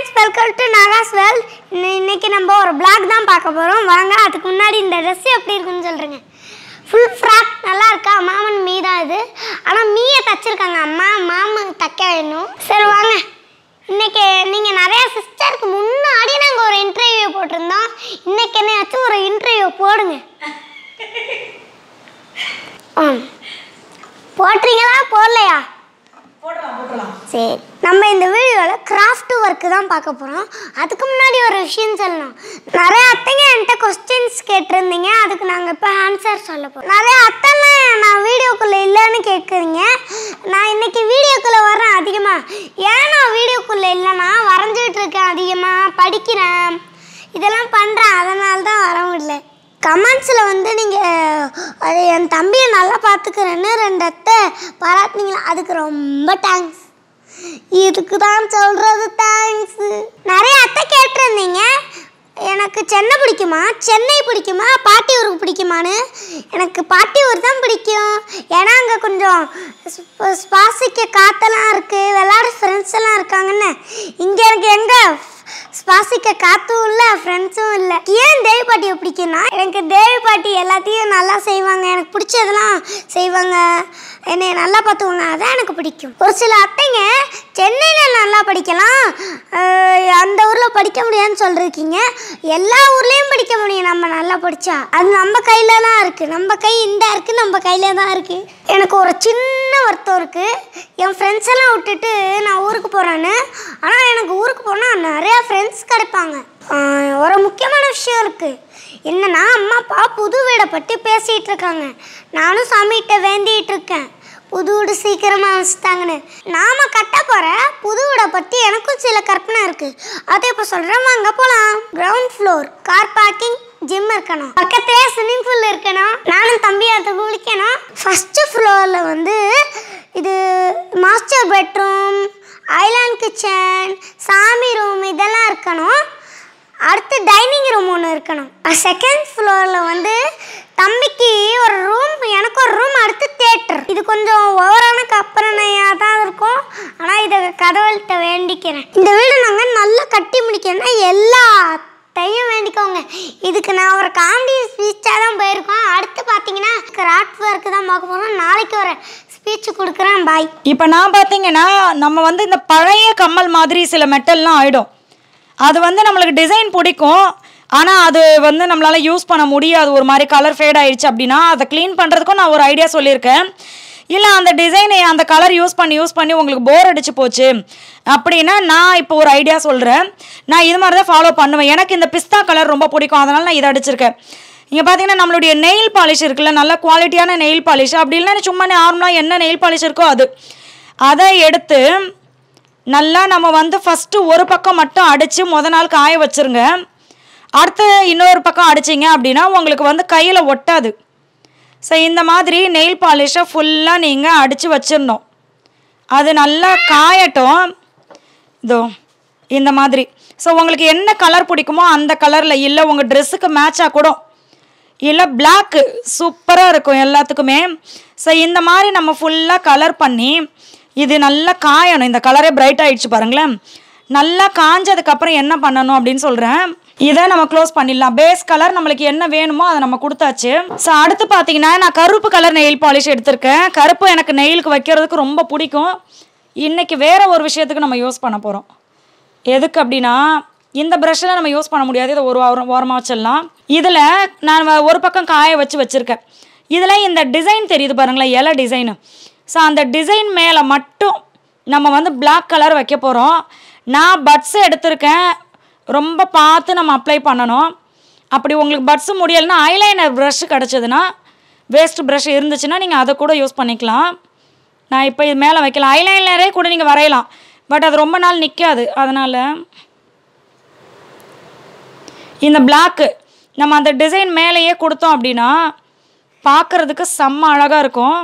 friends welcome to Naga's Vel இன்னைக்கு நம்ம ஒரு பிளாக் தான் பார்க்க போகிறோம் வாங்க அதுக்கு முன்னாடி இந்த ட்ரெஸ் எப்படி இருக்குன்னு சொல்கிறேங்க ஃபுல் ஃப்ராக் நல்லா இருக்கா மாமன் மீ தான் இது ஆனால் மீயை தச்சிருக்காங்க அம்மா மாமன் தைக்க வேணும் சரி வாங்க இன்னைக்கு நீங்கள் நிறையா சிஸ்டருக்கு முன்னாடி நாங்கள் ஒரு இன்டர்வியூ போட்டிருந்தோம் இன்னைக்கு என்னையாச்சும் ஒரு இன்டர்வியூ போடுங்க ம் போடுறீங்களா போடலையா போடலாம் போடலாம் சரி நம்ம இந்த வீடியோவில் கிராஃப்ட் ஒர்க்கு தான் பார்க்க போகிறோம் அதுக்கு முன்னாடி ஒரு விஷயம் சொல்லணும் நிறைய அத்தைங்க என்கிட்ட கொஸ்டின்ஸ் கேட்டிருந்தீங்க அதுக்கு நாங்கள் இப்போ ஆன்சர் சொல்ல போகிறோம் நிறைய அத்தைலாம் நான் வீடியோக்குள்ளே இல்லைன்னு கேட்குறீங்க நான் இன்னைக்கு வீடியோக்குள்ளே வரேன் அதிகமாக ஏன் நான் வீடியோக்குள்ளே இல்லைன்னா வரைஞ்சிட்டு இருக்கேன் அதிகமாக படிக்கிறேன் இதெல்லாம் பண்ணுறேன் அதனால தான் வர முடியல கமெண்ட்ஸில் வந்து நீங்கள் அது என் தம்பியை நல்லா பார்த்துக்கிறேன்னு ரெண்டு அத்தை பாராட்டினீங்களா அதுக்கு ரொம்ப தேங்க்ஸ் இதுக்கு தான் சொல்கிறது தேங்க்ஸ் நிறைய அத்தை கேட்டிருந்தீங்க எனக்கு சென்னை பிடிக்குமா சென்னை பிடிக்குமா பாட்டி ஊருக்கு பிடிக்குமான்னு எனக்கு பாட்டி ஊர் தான் பிடிக்கும் ஏன்னா அங்கே கொஞ்சம் ஸ்ப- சுவாசிக்க காற்றெல்லாம் இருக்குது விளாட ஃப்ரெண்ட்ஸ் எல்லாம் இருக்காங்கன்னு இங்கே எனக்கு எங்கே சுவாசிக்க காத்தும் இல்லை ஃப்ரெண்ட்ஸும் இல்லை ஏன் தேவி பாட்டியை பிடிக்கும்னா எனக்கு தேவி பாட்டி எல்லாத்தையும் நல்லா செய்வாங்க எனக்கு பிடிச்சதெல்லாம் செய்வாங்க என்னை நல்லா பார்த்துவாங்க அதான் எனக்கு பிடிக்கும் ஒரு சில அத்தைங்க சென்னையில் நல்லா படிக்கலாம் அஹ் அந்த ஊரில் படிக்க முடியாதுன்னு சொல்லிருக்கீங்க எல்லா ஊர்லேயும் படிக்க முடியும் நம்ம நல்லா படித்தா அது நம்ம கையில் தான் இருக்குது நம்ம கை இந்த இருக்குது நம்ம கையில் தான் இருக்குது எனக்கு ஒரு சின்ன வருத்தம் இருக்குது என் ஃப்ரெண்ட்ஸ் எல்லாம் விட்டுட்டு நான் ஊருக்கு போகிறேன்னு ஆனால் எனக்கு ஊருக்கு போனால் நிறையா ஃப்ரெண்ட்ஸ் கிடைப்பாங்க ஆஹ் ஒரு முக்கியமான விஷயம் இருக்குது என்னன்னா அம்மா அப்பா புது வீடை பற்றி பேசிகிட்டு இருக்காங்க நானும் சாமிகிட்ட வேண்டிகிட்டு இருக்கேன் புது வீடு சீக்கிரமாக வச்சுட்டாங்கன்னு நாம கட்ட போகிற புது வீடை பற்றி எனக்கும் சில கற்பனை இருக்குது அதை இப்போ சொல்கிறேன் வாங்க போகலாம் ground floor car parking gym இருக்கணும் பக்கத்துலேயே ஸ்விம்மிங் பூல் இருக்கணும் நானும் தம்பி அதை குளிக்கணும் ஃபஸ்ட்டு ஃப்ளோரில் வந்து இது மாஸ்டர் பெட்ரூம் ஐலாண்ட் கிச்சன் சாமி ரூம் இதெல்லாம் இருக்கணும் அடுத்து டைனிங் ரூம் ஒன்று இருக்கணும் செகண்ட் ஃப்ளோரில் வந்து தம்பிக்கு ஒரு ரூம் எனக்கு ஒரு ரூம் அடுத்து தேட்டர் இது கொஞ்சம் ஓவரான கப்பரணையாக தான் இருக்கும் ஆனால் இதை கடவுள்கிட்ட வேண்டிக்கிறேன் இந்த வீடு நாங்கள் நல்லா கட்டி முடிக்கணும்னா எல்லாத்தையும் வேண்டிக்கோங்க இதுக்கு நான் ஒரு காமெடி ஸ்பீச்சாக தான் போயிருக்கோம் அடுத்து பார்த்தீங்கன்னா கிராஃப்ட் ஒர்க்கு தான் பார்க்க போகிறோம் நாளைக்கு ஒரு ஸ்பீச் கொடுக்குறேன் பாய் இப்போ நான் பார்த்தீங்கன்னா நம்ம வந்து இந்த பழைய கம்மல் மாதிரி சில மெட்டல்லாம் ஆயிடும் அது வந்து நம்மளுக்கு டிசைன் பிடிக்கும் ஆனால் அது வந்து நம்மளால் யூஸ் பண்ண முடியாது ஒரு மாதிரி கலர் ஃபேட் ஆயிடுச்சு அப்படின்னா அதை க்ளீன் பண்ணுறதுக்கும் நான் ஒரு ஐடியா சொல்லியிருக்கேன் இல்லை அந்த டிசைனை அந்த கலர் யூஸ் பண்ணி யூஸ் பண்ணி உங்களுக்கு போர் அடிச்சு போச்சு அப்படின்னா நான் இப்போ ஒரு ஐடியா சொல்கிறேன் நான் இது மாதிரி தான் ஃபாலோ பண்ணுவேன் எனக்கு இந்த பிஸ்தா கலர் ரொம்ப பிடிக்கும் அதனால் நான் இதை அடிச்சிருக்கேன் இங்கே பார்த்தீங்கன்னா நம்மளுடைய நெயில் பாலிஷ் இருக்குல்ல நல்ல குவாலிட்டியான நெயில் பாலிஷ் அப்படி இல்லைன்னா சும்மா நார்மலாக என்ன நெயில் பாலிஷ் இருக்கோ அது அதை எடுத்து நல்லா நம்ம வந்து ஃபஸ்ட்டு ஒரு பக்கம் மட்டும் அடித்து முத நாள் காய வச்சுருங்க அடுத்து இன்னொரு பக்கம் அடிச்சிங்க அப்படின்னா உங்களுக்கு வந்து கையில் ஒட்டாது ஸோ இந்த மாதிரி நெயில் பாலிஷை ஃபுல்லாக நீங்கள் அடித்து வச்சிடணும் அது நல்லா காயட்டும் இதோ இந்த மாதிரி ஸோ உங்களுக்கு என்ன கலர் பிடிக்குமோ அந்த கலரில் இல்லை உங்கள் ட்ரெஸ்ஸுக்கு மேட்சாக கூட இல்லை பிளாக்கு சூப்பராக இருக்கும் எல்லாத்துக்குமே ஸோ இந்த மாதிரி நம்ம ஃபுல்லாக கலர் பண்ணி இது நல்லா காயணும் இந்த கலரே பிரைட் ஆயிடுச்சு பாருங்களேன் நல்லா காஞ்சதுக்கப்புறம் என்ன பண்ணணும் அப்படின்னு சொல்கிறேன் இதை நம்ம க்ளோஸ் பண்ணிடலாம் பேஸ் கலர் நம்மளுக்கு என்ன வேணுமோ அதை நம்ம கொடுத்தாச்சு ஸோ அடுத்து பார்த்தீங்கன்னா நான் கருப்பு கலர் நெயில் பாலிஷ் எடுத்திருக்கேன் கருப்பு எனக்கு நெயிலுக்கு வைக்கிறதுக்கு ரொம்ப பிடிக்கும் இன்னைக்கு வேற ஒரு விஷயத்துக்கு நம்ம யூஸ் பண்ண போகிறோம் எதுக்கு அப்படின்னா இந்த ப்ரஷ்ஷில் நம்ம யூஸ் பண்ண முடியாது இதை ஒரு வாரம் ஓரமாக வச்சிடலாம் இதில் நான் வ- ஒரு பக்கம் காய வச்சு வச்சுருக்கேன் இதில் இந்த டிசைன் தெரியுது பாருங்களேன் இலை டிசைனு ஸோ அந்த டிசைன் மேலே மட்டும் நம்ம வந்து Black கலர் வைக்க போகிறோம் நான் பட்ஸ் எடுத்திருக்கேன் ரொம்ப பார்த்து நம்ம அப்ளை பண்ணணும் அப்படி உங்களுக்கு பட்ஸு முடியலைன்னா ஐலைனர் ப்ரஷ் கிடச்சதுன்னா வேஸ்ட் ப்ரஷ் இருந்துச்சுன்னா நீங்கள் அதை கூட யூஸ் பண்ணிக்கலாம் நான் இப்போ இது மேலே வைக்கலாம் ஐலைனரே கூட நீங்கள் வரையலாம் பட் அது ரொம்ப நாள் நிற்காது அதனால் இந்த பிளாக்கு நம்ம அந்த டிசைன் மேலேயே கொடுத்தோம் அப்படின்னா பார்க்குறதுக்கு செம்ம அழகாக இருக்கும்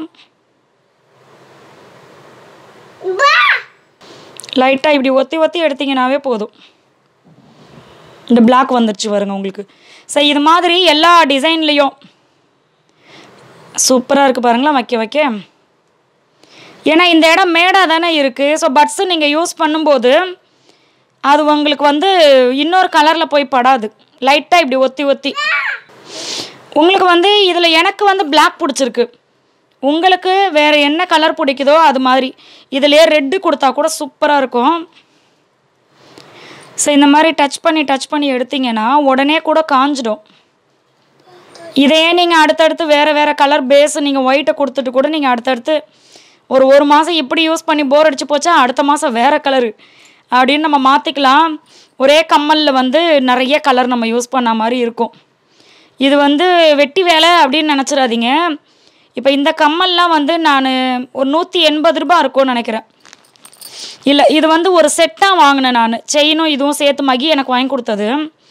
லைட்டாக இப்படி ஒத்தி ஒத்தி எடுத்தீங்கன்னாவே போதும் இந்த பிளாக் வந்துருச்சு பாருங்க உங்களுக்கு சரி இது மாதிரி எல்லா டிசைன்லேயும் சூப்பராக இருக்குது பாருங்களேன் வைக்க வைக்க ஏன்னா இந்த இடம் மேடாக தானே இருக்குது ஸோ பட்ஸு நீங்கள் யூஸ் பண்ணும்போது அது உங்களுக்கு வந்து இன்னொரு கலரில் போய் படாது லைட்டாக இப்படி ஒத்தி ஒத்தி உங்களுக்கு வந்து இதில் எனக்கு வந்து Black பிடிச்சிருக்கு உங்களுக்கு வேறு என்ன கலர் பிடிக்குதோ அது மாதிரி இதுலேயே ரெட்டு கொடுத்தா கூட சூப்பராக இருக்கும் ஸோ இந்த மாதிரி டச் பண்ணி டச் பண்ணி எடுத்தீங்கன்னா உடனே கூட காஞ்சிடும் இதையே நீங்கள் அடுத்தடுத்து வேறு வேறு கலர் பேஸ் நீங்கள் ஒயிட்டை கொடுத்துட்டு கூட நீங்கள் அடுத்தடுத்து ஒரு ஒரு மாதம் இப்படி யூஸ் பண்ணி போர் அடிச்சு போச்சா அடுத்த மாதம் வேறு கலரு அப்படின்னு நம்ம மாற்றிக்கலாம் ஒரே கம்மலில் வந்து நிறைய கலர் நம்ம யூஸ் பண்ண மாதிரி இருக்கும் இது வந்து வெட்டி வேலை அப்படின்னு நினச்சிடாதீங்க இப்போ இந்த கம்மல்லாம் வந்து நான் ஒரு நூற்றி எண்பது ரூபாய் இருக்கும்னு நினைக்கிறேன் இல்லை இது வந்து ஒரு செட்டாக வாங்கினேன் நான் செயினும் இதுவும் சேர்த்து மகி எனக்கு வாங்கி கொடுத்தது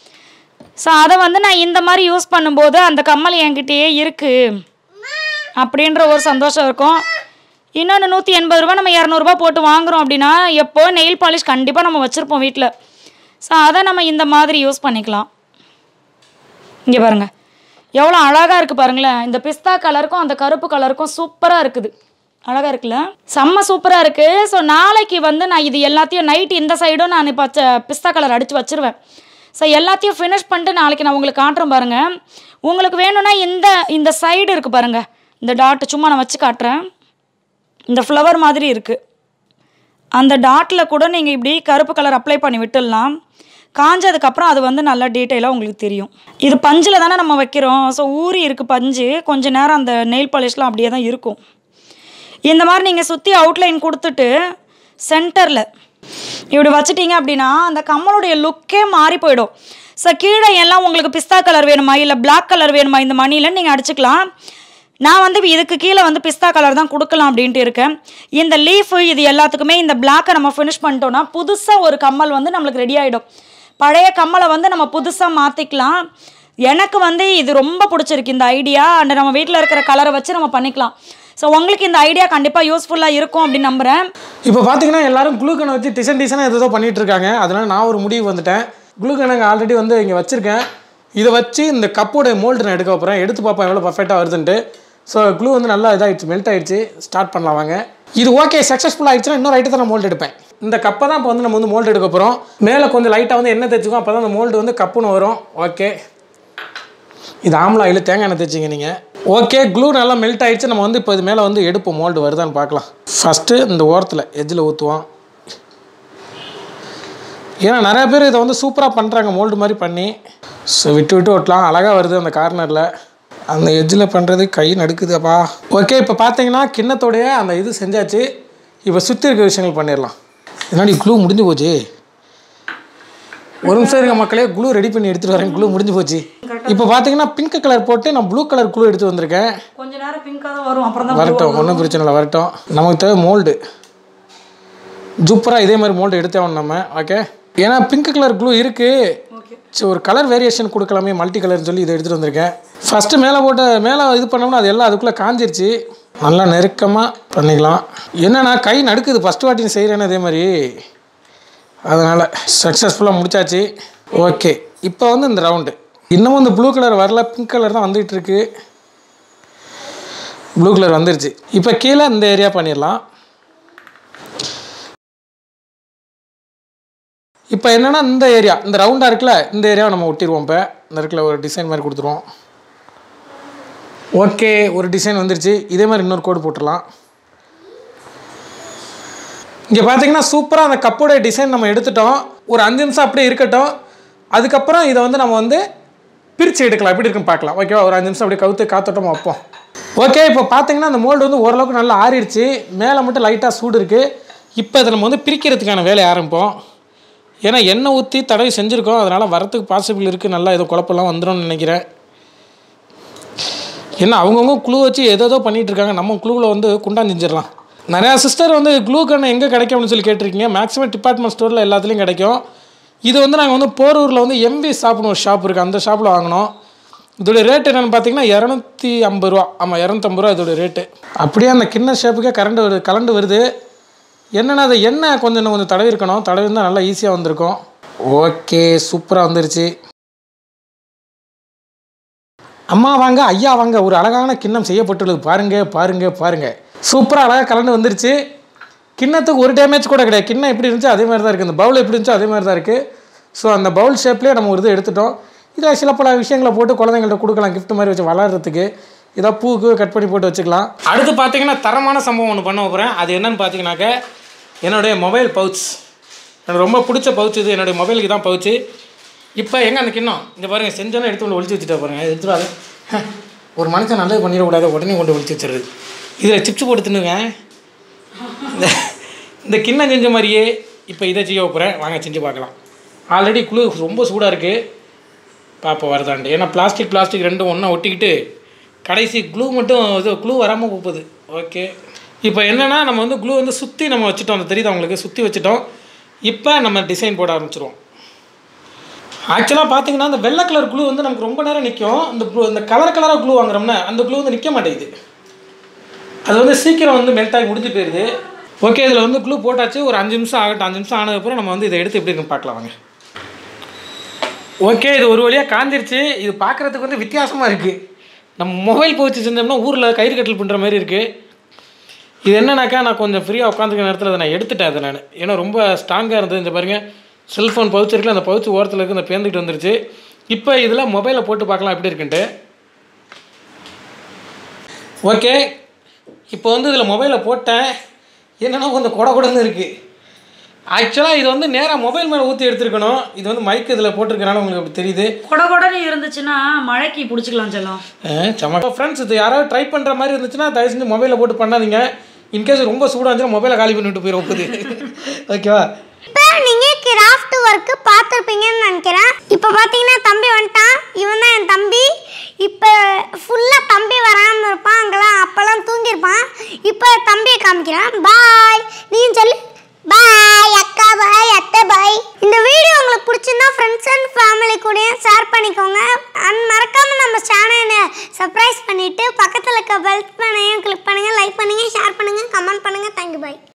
ஸோ அதை வந்து நான் இந்த மாதிரி யூஸ் பண்ணும்போது அந்த கம்மல் என்கிட்டயே இருக்குது அப்படின்ற ஒரு சந்தோஷம் இருக்கும் இன்னொன்று நூற்றி எண்பது ரூபா நம்ம இரநூறுபா போட்டு வாங்குறோம் அப்படின்னா எப்போ நெயில் பாலிஷ் கண்டிப்பாக நம்ம வச்சுருப்போம் வீட்டில் ஸோ அதை நம்ம இந்த மாதிரி யூஸ் பண்ணிக்கலாம் இங்கே பாருங்க எவ்வளோ அழகாக இருக்குது பாருங்களேன் இந்த பிஸ்தா கலருக்கும் அந்த கருப்பு கலருக்கும் சூப்பராக இருக்குது அழகாக இருக்குல்ல செம்ம சூப்பராக இருக்குது ஸோ நாளைக்கு வந்து நான் இது எல்லாத்தையும் நைட் இந்த சைடும் நான் பச்சை பிஸ்தா கலர் அடித்து வச்சிருவேன் ஸோ எல்லாத்தையும் ஃபினிஷ் பண்ணிட்டு நாளைக்கு நான் உங்களுக்கு காட்டுறேன் பாருங்கள் உங்களுக்கு வேணும்னா இந்த இந்த சைடு இருக்குது பாருங்கள் இந்த டாட் சும்மா நான் வச்சு காட்டுறேன் இந்த ஃப்ளவர் மாதிரி இருக்குது அந்த டாட்டில் கூட நீங்கள் இப்படி கருப்பு கலர் அப்ளை பண்ணி விட்டுடலாம் காஞ்சதுக்கப்புறம் அது வந்து நல்லா டீட்டெயிலாக உங்களுக்கு தெரியும் இது பஞ்சில் தானே நம்ம வைக்கிறோம் ஸோ ஊறி இருக்குது பஞ்சு கொஞ்ச நேரம் அந்த நெயில் பாலிஷ்லாம் அப்படியே தான் இருக்கும் இந்த மாதிரி நீங்கள் சுற்றி அவுட்லைன் கொடுத்துட்டு சென்டரில் இப்படி வச்சிட்டீங்க அப்படின்னா அந்த கம்மலுடைய லுக்கே மாறி போயிடும் ஸோ கீழே எல்லாம் உங்களுக்கு பிஸ்தா கலர் வேணுமா இல்லை Black கலர் வேணுமா இந்த மணியில் நீங்கள் அடிச்சுக்கலாம் நான் வந்து இதுக்கு கீழே வந்து பிஸ்தா கலர் தான் கொடுக்கலாம் அப்படின்ட்டு இருக்கேன் இந்த லீஃபு இது எல்லாத்துக்குமே இந்த பிளாக்கை நம்ம ஃபினிஷ் பண்ணிட்டோம்னா புதுசாக ஒரு கம்மல் வந்து நம்மளுக்கு ரெடி ஆகிடும் பழைய கம்மலை வந்து நம்ம புதுசாக மாற்றிக்கலாம் எனக்கு வந்து இது ரொம்ப பிடிச்சிருக்கு இந்த ஐடியா அண்ட் நம்ம வீட்டில் இருக்கிற கலரை வச்சு நம்ம பண்ணிக்கலாம் ஸோ உங்களுக்கு இந்த ஐடியா கண்டிப்பாக யூஸ்ஃபுல்லாக இருக்கும் அப்படின்னு நம்புகிறேன் இப்போ பார்த்தீங்கன்னா எல்லாரும் குளுக்கனை வச்சு டிசைன் டிசைனாக ஏதோ பண்ணிட்டு இருக்காங்க அதனால நான் ஒரு முடிவு வந்துட்டேன் குளுக்கனை ஆல்ரெடி வந்து இங்கே வச்சுருக்கேன் இதை வச்சு இந்த கப்போட மோல்டு நான் எடுக்க போகிறேன் எடுத்து பார்ப்பேன் எவ்வளோ பர்ஃபெக்டாக வருதுன்ட்டு ஸோ க்ளூ வந்து நல்லா இதாகிடுச்சு மெல்ட் ஆயிடுச்சு ஸ்டார்ட் பண்ணலாம் வாங்க இது ஓகே சக்ஸஸ்ஃபுல் ஆயிடுச்சுன்னா இன்னொரு ஐட்டத்தை நான் மோல்டு எடுப்பேன் இந்த கப்பை தான் இப்போ வந்து நம்ம வந்து மோல்டு எடுக்க போகிறோம் மேலே கொஞ்சம் லைட்டாக வந்து எண்ணெய் தேய்ச்சிக்கும் அப்போ தான் அந்த மோல்டு வந்து கப்புன்னு வரும் ஓகே இது ஆம்லா இல்லை தேங்காய் எண்ணெய் தேய்ச்சிங்க நீங்கள் ஓகே க்ளூ நல்லா மெல்ட் ஆயிடுச்சு நம்ம வந்து இப்போ இது மேலே வந்து எடுப்போம் மோல்டு வருதான்னு பார்க்கலாம் ஃபஸ்ட்டு இந்த ஓரத்தில் எஜ்ஜில் ஊற்றுவோம் ஏன்னா நிறைய பேர் இதை வந்து சூப்பராக பண்ணுறாங்க மோல்டு மாதிரி பண்ணி ஸோ விட்டு விட்டு ஓட்டலாம் அழகாக வருது அந்த கார்னரில் அந்த எஜ்ஜில் பண்ணுறது கை நடுக்குதுப்பா ஓகே இப்போ பார்த்தீங்கன்னா கிண்ணத்தோடைய அந்த இது செஞ்சாச்சு இப்போ சுற்றி இருக்க விஷயங்கள் பண்ணிடலாம் என்னடி க்ளூ முடிஞ்சு போச்சு ஒரு நிமிஷம் இருக்க மக்களே க்ளூ ரெடி பண்ணி எடுத்துகிட்டு வரேன் க்ளூ முடிஞ்சு போச்சு இப்போ பார்த்தீங்கன்னா பிங்க் கலர் போட்டு நான் ப்ளூ கலர் க்ளூ எடுத்து வந்திருக்கேன் கொஞ்ச நேரம் பிங்காக தான் வரும் அப்புறம் தான் வரட்டும் ஒன்றும் பிரச்சனை இல்லை வரட்டும் நமக்கு தேவை மோல்டு சூப்பராக இதே மாதிரி மோல்டு எடுத்தே ஆகணும் நம்ம ஓகே ஏன்னா பிங்க் கலர் க்ளூ இருக்குது சரி ஒரு கலர் வேரியேஷன் கொடுக்கலாமே மல்டி கலர்னு சொல்லி இதை எடுத்துகிட்டு வந்திருக்கேன் ஃபஸ்ட்டு மேலே போட்டு மேலே இது பண்ணோம்னா அது எல்லாம் அதுக்குள்ளே காஞ்சிருச்சு நல்லா நெருக்கமாக பண்ணிக்கலாம் என்னன்னா கை நடுக்குது ஃபஸ்ட்டு வாட்டி செய்கிறேன்னு அதே மாதிரி அதனால் சக்ஸஸ்ஃபுல்லாக முடிச்சாச்சு ஓகே இப்போ வந்து இந்த ரவுண்டு இன்னமும் இந்த ப்ளூ கலர் வரல பிங்க் கலர் தான் வந்துகிட்டு இருக்கு ப்ளூ கலர் வந்துருச்சு இப்போ கீழே இந்த ஏரியா பண்ணிடலாம் இப்போ என்னன்னா இந்த ஏரியா இந்த ரவுண்டாக இருக்குல்ல இந்த ஏரியாவை நம்ம ஒட்டிடுவோம் இப்போ இந்த இருக்குல்ல ஒரு டிசைன் மாதிரி கொடுத்துருவோம் ஓகே ஒரு டிசைன் வந்துருச்சு இதே மாதிரி இன்னொரு கோடு போட்டுடலாம் இங்கே பார்த்தீங்கன்னா சூப்பராக அந்த கப்போட டிசைன் நம்ம எடுத்துட்டோம் ஒரு அஞ்சு நிமிஷம் அப்படியே இருக்கட்டும் அதுக்கப்புறம் இதை வந்து நம்ம வந்து பிரித்து எடுக்கலாம் எப்படி இருக்குன்னு பார்க்கலாம் ஓகேவா ஒரு அஞ்சு நிமிஷம் அப்படியே கவுத்து காத்தோட்டமா வைப்போம் ஓகே இப்போ பார்த்தீங்கன்னா அந்த மோல்டு வந்து ஓரளவுக்கு நல்லா ஆறிடுச்சு மேலே மட்டும் லைட்டாக சூடு இருக்குது இப்போ இதை நம்ம வந்து பிரிக்கிறதுக்கான வேலையை ஆரம்பிப்போம் ஏன்னா எண்ணெய் ஊற்றி தடவி செஞ்சுருக்கோம் அதனால் வரத்துக்கு பாசிபிள் இருக்குது நல்லா ஏதோ குழப்பெல்லாம் வந்துடும்னு நினைக்கிறேன் ஏன்னா அவங்கவுங்க குழு வச்சு ஏதோ பண்ணிகிட்டு இருக்காங்க நம்ம குழுவில் வந்து குண்டான் செஞ்சிடலாம் நிறையா சிஸ்டர் வந்து க்ளூ கண்ணு எங்கே கிடைக்கும்னு சொல்லி கேட்டிருக்கீங்க மேக்ஸிமம் டிபார்ட்மெண்ட் ஸ்டோரில் எல்லாத்துலேயும் கிடைக்கும் இது வந்து நாங்கள் வந்து போரூரில் வந்து எம்பி ஷாப்னு ஒரு ஷாப் இருக்குது அந்த ஷாப்பில் வாங்கினோம் இதோட ரேட் என்னென்னு பார்த்தீங்கன்னா இரநூத்தி ஐம்பது ரூபா ஆமாம் இரநூத்தம்பது ரூபா இதோட ரேட்டு அப்படியே அந்த கிண்ண ஷேப்புக்கே கரண்ட் வருது கலண்டு வருது என்னென்னா அது எண்ணெய் கொஞ்சம் இன்னும் கொஞ்சம் தடவி இருக்கணும் தடவி இருந்தால் நல்லா ஈஸியாக வந்திருக்கும் ஓகே சூப்பராக வந்துருச்சு அம்மா வாங்க ஐயா வாங்க ஒரு அழகான கிண்ணம் செய்யப்பட்டுள்ளது பாருங்க பாருங்க பாருங்க சூப்பராக அழகாக கலந்து வந்துருச்சு கிண்ணத்துக்கு ஒரு டேமேஜ் கூட கிடையாது கிண்ணம் எப்படி இருந்துச்சு அதே மாதிரி தான் இருக்குது இந்த பவுல் எப்படி இருந்துச்சோ அதே மாதிரி தான் இருக்குது ஸோ அந்த பவுல் ஷேப்லேயே நம்ம ஒரு இது எடுத்துட்டோம் இதில் சில பல விஷயங்களை போட்டு குழந்தைங்கள்ட்ட கொடுக்கலாம் gift மாதிரி வச்சு வளர்கிறதுக்கு ஏதோ பூக்கு கட் பண்ணி போட்டு வச்சுக்கலாம் அடுத்து பார்த்தீங்கன்னா தரமான சம்பவம் ஒன்று பண்ண போகிறேன் அது என்னன்னு பார்த்தீங்கன்னாக்க என்னுடைய மொபைல் பவுச் எனக்கு ரொம்ப பிடிச்ச பவுச் இது என்னுடைய மொபைலுக்கு தான் பவுச்சு இப்போ எங்கே அந்த கிண்ணம் இந்த பாருங்கள் செஞ்சோன்னே எடுத்து கொண்டு ஒழிச்சு வச்சுட்டா பாருங்க எடுத்துடாது ஒரு மனுஷன் நல்லது பண்ணிடக்கூடாது உடனே கொண்டு ஒழிச்சு வச்சிருது இதில் சிப்ஸ் போட்டு தின்னுங்க இந்த இந்த கிண்ணம் செஞ்ச மாதிரியே இப்போ இதை செய்ய போகிறேன் வாங்க செஞ்சு பார்க்கலாம் ஆல்ரெடி குழு ரொம்ப சூடாக இருக்குது பாப்பா வருதாண்டு ஏன்னா பிளாஸ்டிக் பிளாஸ்டிக் ரெண்டும் ஒன்றா ஒட்டிக்கிட்டு கடைசி க்ளூ மட்டும் இது க்ளூ வராமல் போகுது ஓகே இப்போ என்னென்னா நம்ம வந்து க்ளூ வந்து சுற்றி நம்ம வச்சுட்டோம் அந்த தெரியுது அவங்களுக்கு சுற்றி வச்சுட்டோம் இப்போ நம்ம டிசைன் போட ஆரம்பிச்சிருவோம் ஆக்சுவலாக பார்த்தீங்கன்னா அந்த வெள்ளை கலர் க்ளூ வந்து நமக்கு ரொம்ப நேரம் நிற்கும் இந்த க்ளூ இந்த கலர் கலராக க்ளூ வாங்குறோம்னா அந்த க்ளூ வந்து நிற்க மாட்டேங்குது அது வந்து சீக்கிரம் வந்து மெல்ட் ஆகி முடிஞ்சு போயிடுது ஓகே இதில் வந்து க்ளூ போட்டாச்சு ஒரு அஞ்சு நிமிஷம் ஆகட்டும் அஞ்சு நிமிஷம் ஆனதுக்கப்புறம் நம்ம வந்து இதை எடுத்து எப்படி இருக்குன்னு பார்க்கலாம் வாங்க ஓகே இது ஒரு வழியாக காஞ்சிருச்சு இது பார்க்குறதுக்கு வந்து வித்தியாசமாக இருக்குது நம்ம மொபைல் போச்சு செஞ்சோம்னா ஊரில் கயிறு கட்டல் பண்ணுற மாதிரி இருக்குது இது என்னன்னாக்கா நான் கொஞ்சம் ஃப்ரீயாக உட்காந்துக்க நேரத்தில் அதை நான் எடுத்துட்டேன் அதை நான் ஏன்னா ரொம்ப ஸ்ட்ராங்காக இருந்தது இந்த பாருங்கள் செல்ஃபோன் பவுச் இருக்குல்ல அந்த பவுச் ஓரத்தில் இருக்கு அந்த பேந்துக்கிட்டு வந்துருச்சு இப்போ இதில் மொபைலை போட்டு பார்க்கலாம் எப்படி இருக்குன்ட்டு ஓகே இப்போ வந்து இதில் மொபைலை போட்டேன் என்னென்னா கொஞ்சம் கொட கொடன்னு இருக்குது ஆக்சுவலாக இது வந்து நேராக மொபைல் மேலே ஊற்றி எடுத்துருக்கணும் இது வந்து மைக் இதில் போட்டிருக்கனால உங்களுக்கு அப்படி தெரியுது கொட கொடன்னு இருந்துச்சுன்னா மழைக்கு பிடிச்சிக்கலாம் செல்லம் சம ஃப்ரெண்ட்ஸ் இது யாராவது ட்ரை பண்ணுற மாதிரி இருந்துச்சுன்னா தயவு செஞ்சு மொபைலில் போட்டு பண்ணாதீங்க இன்கேஸ் ரொம்ப சூடாக இருந்துச்சுன்னா மொபைலை காலி பண்ணிவிட்டு போயிடும் போகுது ஓகேவா இப்போ நீங்கள் கிராஃப்ட் ஒர்க்கு பார்த்துருப்பீங்கன்னு நினைக்கிறேன் இப்போ பார்த்தீங்கன்னா தம்பி வந்துட்டான் இவன் தான் என் தம்பி இப்போ ஃபுல்லாக தம்பி வராமல் இருப்பான் அங்கெல்லாம் அப்போல்லாம் தூங்கியிருப்பான் இப்போ தம்பியை காமிக்கிறேன் பாய் நீயும் சொல்லு பாய் அக்கா பாய் அத்தை பாய் இந்த வீடியோ உங்களுக்கு பிடிச்சிருந்தா ஃப்ரெண்ட்ஸ் அண்ட் ஃபேமிலி கூடயும் ஷேர் பண்ணிக்கோங்க அண்ட் மறக்காமல் நம்ம சேனலை சர்ப்ரைஸ் பண்ணிவிட்டு பக்கத்தில் இருக்க பெல் பண்ணையும் கிளிக் பண்ணுங்கள் லைக் பண்ணுங்கள் ஷேர் பண்ணுங்கள் கமெண்ட் பண்ணுங்கள் தேங்க்யூ பாய்